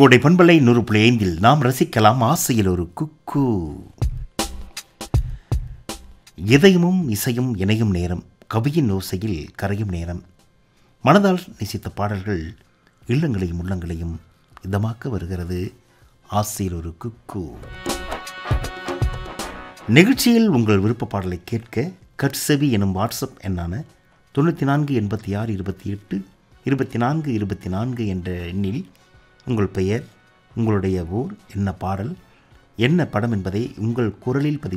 கோடை பண்பலை நூறு புள்ளி ஐந்தில் நாம் ரசிக்கலாம் ஆசையில் ஒரு குக்கு இதயமும் இசையும் இணையும் நேரம் கவியின் ஓசையில் கரையும் நேரம் மனதால் நேசித்த பாடல்கள் இல்லங்களையும் உள்ளங்களையும் இதமாக்க வருகிறது ஆசையில் ஒரு குக்கு நிகழ்ச்சியில் உங்கள் விருப்ப பாடலை கேட்க கட்செவி எனும் வாட்ஸ்அப் எண்ணான தொண்ணூற்றி நான்கு எண்பத்தி ஆறு இருபத்தி எட்டு இருபத்தி நான்கு இருபத்தி நான்கு என்ற எண்ணில் உங்கள் பெயர் உங்களுடைய ஊர் என்ன பாடல் என்ன படம் என்பதை உங்கள் குரலில் பதிவு